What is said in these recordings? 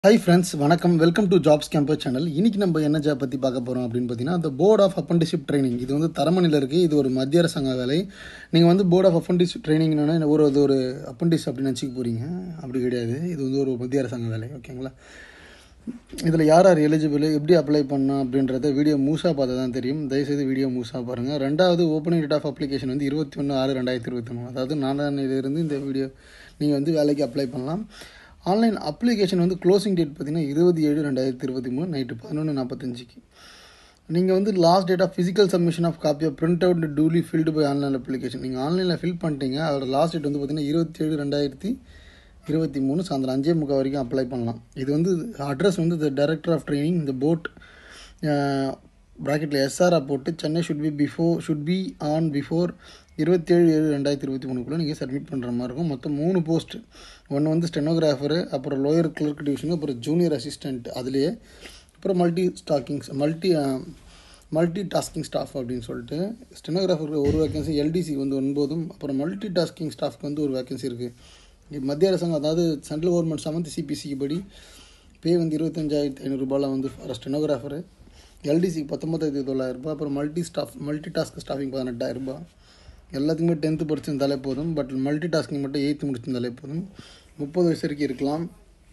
high friends வணக்கம் welcome to Jobs Campus channel இன்னைக்கு நம்ம என்ன ஜாப் பற்றி பார்க்க போகிறோம் அப்படின்னு பார்த்தீங்கன்னா அந்த போர்ட் ஆஃப் அப்ரண்டிஷிப் ட்ரைனிங் இது வந்து தரமணியில் இருக்குது இது ஒரு மத்திய அரசாங்க வேலை நீங்கள் வந்து போர்ட் ஆஃப் அப்ரண்டிஷிப் ட்ரைனிங்னா ஒரு இது ஒரு அப்ரண்டிஸ் அப்படின்னு நினச்சிக்க போகிறீங்க அப்படி கிடையாது இது வந்து ஒரு மத்திய அரசாங்க வேலை ஓகேங்களா இதில் யார் யார் எலிஜிபிள் எப்படி அப்ளை பண்ணணும் அப்படின்றத வீடியோ மூஸாக பார்த்தா தான் தெரியும் தயவுசெய்து வீடியோ மூஸாக பாருங்கள் ரெண்டாவது ஓப்பனிங் டேட் ஆஃப் அப்ளிகேஷன் வந்து இருபத்தி ஒன்று ஆறு ரெண்டாயிரத்தி இருபத்தி ஒன்று அதாவது நாலாந்தேதியிலிருந்து இந்த வீடியோ நீங்கள் வந்து வேலைக்கு அப்ளை பண்ணலாம் ஆன்லைன் அப்ளிகேஷன் வந்து க்ளோசிங் டேட் பார்த்தீங்கன்னா இருபது ஏழு ரெண்டாயிரத்தி இருபத்தி மூணு நைட்டு பதினொன்று நாற்பத்தஞ்சுக்கு நீங்கள் வந்து last date of physical submission of copy of print out duly filled by online application நீங்கள் ஆன்லைனில் ஃபில் பண்ணிட்டீங்க அதோட லாஸ்ட் டேட் வந்து பார்த்தீங்கன்னா இருபத்தி ஏழு ரெண்டாயிரத்தி இருபத்தி மூணு சாயந்தரம் அஞ்சே முக்கால் வரைக்கும் அப்ளை பண்ணலாம் இது வந்து அட்ரஸ் வந்து த டைரக்டர் ஆஃப் ட்ரைனிங் இந்த போட் ப்ராக்கெட்டில் எஸ்ஆர்ஆ போட்டு Chennai should be before should be on before இருபத்தேழு ஏழு ரெண்டாயிரத்தி இருபத்தி மூணுக்குள்ளே நீங்கள் சப்மிட் பண்ணுற மாதிரி இருக்கும் மொத்தம் மூணு போஸ்ட் ஒன்று வந்து ஸ்டெனோகிராஃபரு அப்புறம் லோயர் கிளர்க் டிவிஷனு அப்புறம் ஜூனியர் அசிஸ்டண்ட் அதுலேயே அப்புறம் multi stockings multi multi tasking staff அப்படின்னு சொல்லிட்டு ஸ்டெனோகிராஃபருக்கு ஒரு வேகன்சி எல்டிசி வந்து ஒன்பதும் அப்புறம் மல்டி டாஸ்கிங் ஸ்டாஃப்க்கு வந்து ஒரு வேகன்சி இருக்குது மத்திய அரசாங்கம் அதாவது சென்ட்ரல் கவர்மெண்ட் செவன்த் சிபிசிக்கு படி பே வந்து இருபத்தஞ்சாயிரத்தி ஐநூறுரூபாவில் வந்து ஃபார் ஸ்டெனோகிராஃபரு எல்டிசிக்கு பத்தொம்பதாயிரத்தி தொள்ளாயிரரூபா அப்புறம் multi staff multi task staffing பதினெட்டாயிரரூபா எல்லாத்துக்குமே டென்த்து படிச்சிருந்தாலே போதும் பட் மல்டி டாஸ்கிங் மட்டும் எயித்து முடிச்சிருந்தாலே போதும் முப்பது வயசு வரைக்கும் இருக்கலாம்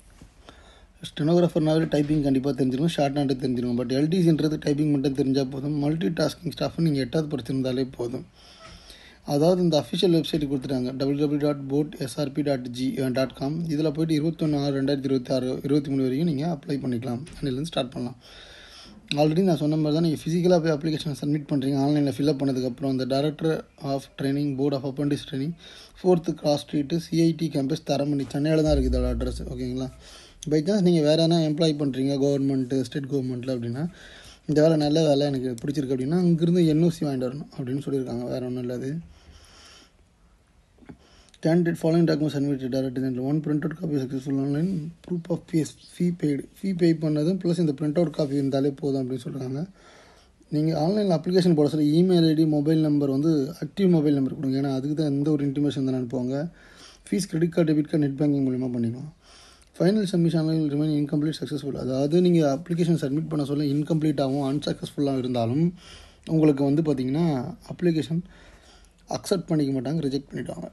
ஸ்டெனோகிராஃபர்னாவே டைப்பிங் கண்டிப்பாக தெரிஞ்சிருக்கும் ஷார்ட் ஹேண்டு தெரிஞ்சிருக்கும் பட் எல்டிசின்றது டைப்பிங் மட்டும் தெரிஞ்சால் போதும் மல்டி டாஸ்கிங் ஸ்டாஃப் நீங்கள் எட்டாவது படிச்சிருந்தாலே போதும் அதாவது இந்த அஃபிஷியல் வெப்சைட் கொடுத்துட்டாங்க W W dot board SRP dot G dot com இதில் போய்ட்டு இருபத்தொன்று ஆறு ரெண்டாயிரத்தி இருபத்தி ஆறு இருபத்தி மூணு வரைக்கும் நீங்கள் அப்ளை பண்ணிக்கலாம் அன்னிலேருந்து ஸ்டார்ட் பண்ணலாம் ஆல்ரெடி நான் சொன்ன மாதிரி தான் நீங்கள் ஃபிசிக்கலாக போய் அப்ளிகேஷன் சப்மிட் பண்ணுறீங்க ஆன்லைனில் ஃபில்அப் பண்ணதுக்கப்புறம் அந்த director of training board of apprentice training fourth cross street CIT campus Taramani சென்னையில் தான் இருக்குது இதோட அட்ரஸ் ஓகேங்களா பை சான்ஸ் நீங்கள் வேறு எதனா எம்ப்ளாய் பண்ணுறீங்க கவர்மெண்ட்டு ஸ்டேட் கவர்மெண்ட்டில் அப்படின்னா இந்த வேலை நல்ல வேலை எனக்கு பிடிச்சிருக்கு அப்படின்னா அங்கேருந்து என்ஓசி வாங்கிட்டு வரணும் அப்படின்னு சொல்லியிருக்காங்க வேறு ஒன்றும் இல்லை அது candidate following documents submitted directly in one printed copy successful online proof of fees fee paid fee pay பண்ணதும் ப்ளஸ் இந்த பிரிண்ட் அவுட் காப்பி இருந்தாலே போதும் அப்படின்னு சொல்கிறாங்க நீங்கள் ஆன்லைனில் அப்ளிகேஷன் போட சொல்ல இமெயில் ஐடி மொபைல் நம்பர் வந்து ஆக்டிவ் மொபைல் நம்பர் கொடுங்க ஏன்னா அதுக்கு தான் எந்த ஒரு இன்டிமேஷன் தான் அனுப்புவாங்க fees credit card debit card net banking மூலிமா பண்ணிக்கலாம் final submission remain incomplete successful அதாவது நீங்கள் அப்ளிகேஷன் சப்மிட் பண்ண சொல்ல இன்கம்ப்ளீட்டாகவும் அன்சக்ஸஸ்ஃபுல்லாக இருந்தாலும் உங்களுக்கு வந்து பார்த்திங்கன்னா அப்ளிகேஷன் அக்செப்ட் பண்ணிக்க மாட்டாங்க ரிஜெக்ட் பண்ணிவிடுவாங்க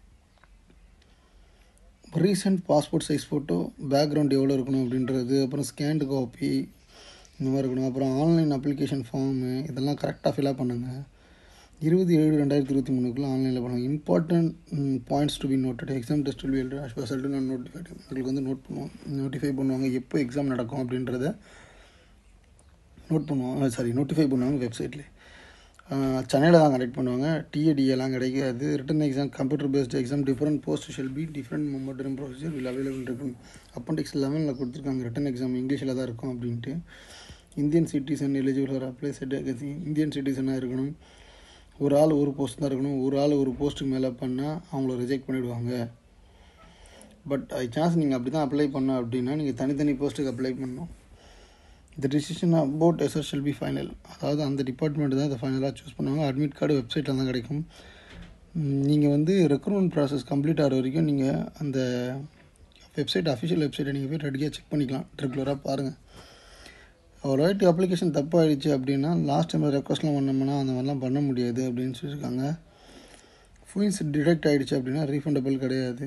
recent passport size photo background எவ்வளோ இருக்கணும் அப்படின்றது அப்புறம் ஸ்கேண்டு காப்பி இந்த மாதிரி இருக்கணும் அப்புறம் ஆன்லைன் அப்ளிகேஷன் ஃபார்மு இதெல்லாம் கரெக்டாக ஃபில்அப் பண்ணுங்கள் இருபது ஏழு ரெண்டாயிரத்தி இருபத்தி மூணுக்குள்ளே ஆன்லைனில் பண்ணுவாங்க important points to be noted exam test will எழுது ஸ்பெஷல்ட்டு நான் நோட்டிஃபைட் உங்களுக்கு வந்து நோட் பண்ணுவோம் நோட்டிஃபை பண்ணுவாங்க எப்போ எக்ஸாம் நடக்கும் அப்படின்றத நோட் பண்ணுவாங்க சாரி நோட்டிஃபை பண்ணுவாங்க வெப்சைட்லேயே சென்னையில் தான் கண்டக்ட் பண்ணுவாங்க டிஏடிஎல்லாம் கிடைக்காது written exam computer based exam different post shall be different மெம்பர்டரும் ப்ரொசீஜர் வில் அவைலபிள் இருக்கும் அப்பண்டிக்ஸ் லெவனில் கொடுத்துருக்காங்க ரிட்டன் எக்ஸாம் இங்கிலீஷில் தான் இருக்கும் அப்படின்ட்டு Indian citizen eligible for apply செட் இந்தியன் சிட்டிசனாக இருக்கணும் ஒரு ஆள் ஒரு போஸ்ட் தான் இருக்கணும் ஒரு ஆள் ஒரு போஸ்ட்டுக்கு மேலே பண்ணால் அவங்கள ரிஜெக்ட் பண்ணிவிடுவாங்க பட் ஐ சான்ஸ் நீங்கள் அப்படி தான் அப்ளை பண்ணோம் அப்படின்னா நீங்கள் தனித்தனி போஸ்ட்டுக்கு அப்ளை பண்ணணும் இந்த decision about SS shall be final அதாவது அந்த டிபார்ட்மெண்ட் தான் இதை ஃபைனலாக சூஸ் பண்ணுவாங்க அட்மிட் கார்டு வெப்சைட்டில் தான் கிடைக்கும் நீங்கள் வந்து ரெக்ரூட்மெண்ட் ப்ராசஸ் கம்ப்ளீட் ஆகிற வரைக்கும் நீங்கள் அந்த வெப்சைட் அஃபிஷியல் வெப்சைட்டை நீங்கள் போய் ரெடியாக செக் பண்ணிக்கலாம் ரெகுலராக பாருங்கள் ஒரு வாட்டி அப்ளிகேஷன் தப்பாகிடுச்சு அப்படின்னா லாஸ்ட் டைம் ரெக்வஸ்ட்லாம் பண்ணோம்னா அந்த மாதிரிலாம் பண்ண முடியாது அப்படின்னு சொல்லியிருக்காங்க ஃபுல்ஸ் டிடெக்ட் ஆகிடுச்சு அப்படின்னா ரீஃபண்டபிள் கிடையாது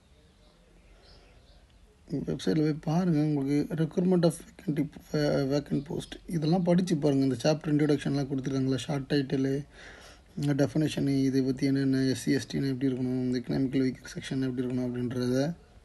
வெப்சைட்டில் போய் பாருங்கள் உங்களுக்கு recruitment of vacancy vacant post இதெல்லாம் படித்து பாருங்கள் இந்த சாப்டர் இன்ட்ரடக்ஷன்லாம் கொடுத்துருக்காங்களா ஷார்ட் டைட்டிலு டெஃபினேஷனு இதை பற்றி என்னென்ன எஸ்சி எஸ்டின்னு எப்படி இருக்கணும் இந்த எக்கனாமிக்கல் வீக்கர் செக்ஷன் எப்படி இருக்கணும் அப்படின்றத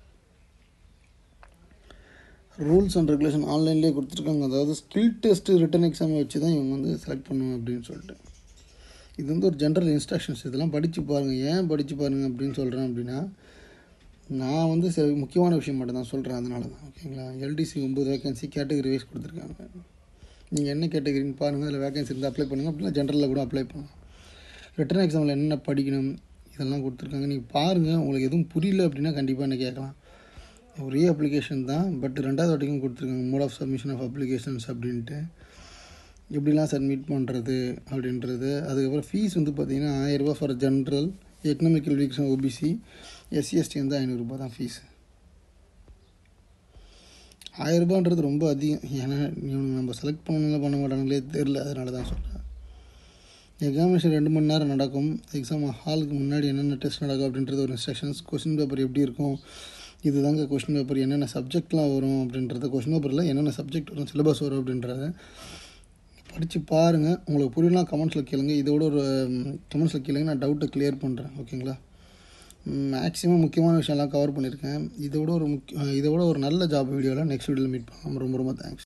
ரூல்ஸ் அண்ட் ரெகுலேஷன் ஆன்லைன்லேயே கொடுத்துருக்காங்க அதாவது ஸ்கில் டெஸ்ட்டு ரிட்டன் எக்ஸாமை வச்சு தான் இவங்க வந்து செலக்ட் பண்ணுவோம் அப்படின்னு சொல்லிட்டு இது வந்து ஒரு ஜென்ரல் இன்ஸ்ட்ரக்ஷன்ஸ் இதெல்லாம் படித்து பாருங்கள் ஏன் படித்து பாருங்கள் அப்படின்னு சொல்கிறேன் அப்படின்னா நான் வந்து சில முக்கியமான விஷயம் மட்டும் தான் சொல்கிறேன் அதனால தான் ஓகேங்களா எல்டிசி ஒம்பது வேகன்சி கேட்டகரி வைஸ் கொடுத்துருக்காங்க நீங்கள் என்ன கேட்டகரின்னு பாருங்கள் அதில் வேகன்சி இருந்தால் அப்ளை பண்ணுங்கள் அப்படின்னா ஜென்ரலில் கூட அப்ளை பண்ணுங்கள் ரிட்டன் எக்ஸாமில் என்னென்ன படிக்கணும் இதெல்லாம் கொடுத்துருக்காங்க நீங்கள் பாருங்கள் உங்களுக்கு எதுவும் புரியல அப்படின்னா கண்டிப்பாக என்ன கேட்கலாம் ஒரே அப்ளிகேஷன் தான் பட் ரெண்டாவது வாட்டிக்கும் கொடுத்துருக்காங்க mode of submission of applications அப்படின்ட்டு எப்படிலாம் சப்மிட் பண்ணுறது அப்படின்றது அதுக்கப்புறம் ஃபீஸ் வந்து பார்த்திங்கன்னா ஆயிரரூபா for general economical weeks OBC SC ST வந்து ஐநூறுரூபா தான் ஃபீஸு ஆயிரரூபான்றது ரொம்ப அதிகம் ஏன்னா இவனுங்க நம்ம செலக்ட் பண்ணல பண்ண மாட்டாங்களே தெரில அதனால தான் சொல்கிறேன் எக்ஸாமினேஷன் ரெண்டு மணி நேரம் நடக்கும் எக்ஸாம் ஹாலுக்கு முன்னாடி என்னென்ன டெஸ்ட் நடக்கும் அப்படின்றது ஒரு இன்ஸ்ட்ரக்ஷன்ஸ் கொஷின் பேப்பர் எப்படி இருக்கும் இதுதாங்க கொஷின் பேப்பர் என்னென்ன சப்ஜெக்ட்லாம் வரும் அப்படின்றத கொஷின் பேப்பரில் என்னென்ன சப்ஜெக்ட் வரும் சிலபஸ் வரும் அப்படின்றத படித்து பாருங்கள் உங்களுக்கு புரியலாம் கமெண்ட்ஸில் கேளுங்க இதோட ஒரு கமெண்ட்ஸில் கேளுங்க நான் டவுட்டை கிளியர் பண்ணுறேன் ஓகேங்களா மேக்ஸிமம் முக்கியமான விஷயம்லாம் கவர் பண்ணியிருக்கேன் இதோட ஒரு முக்கிய இதோட ஒரு நல்ல ஜாப் வீடியோவில் நெக்ஸ்ட் வீடியோவில் மீட் பண்ணலாம் ரொம்ப ரொம்ப தேங்க்ஸ்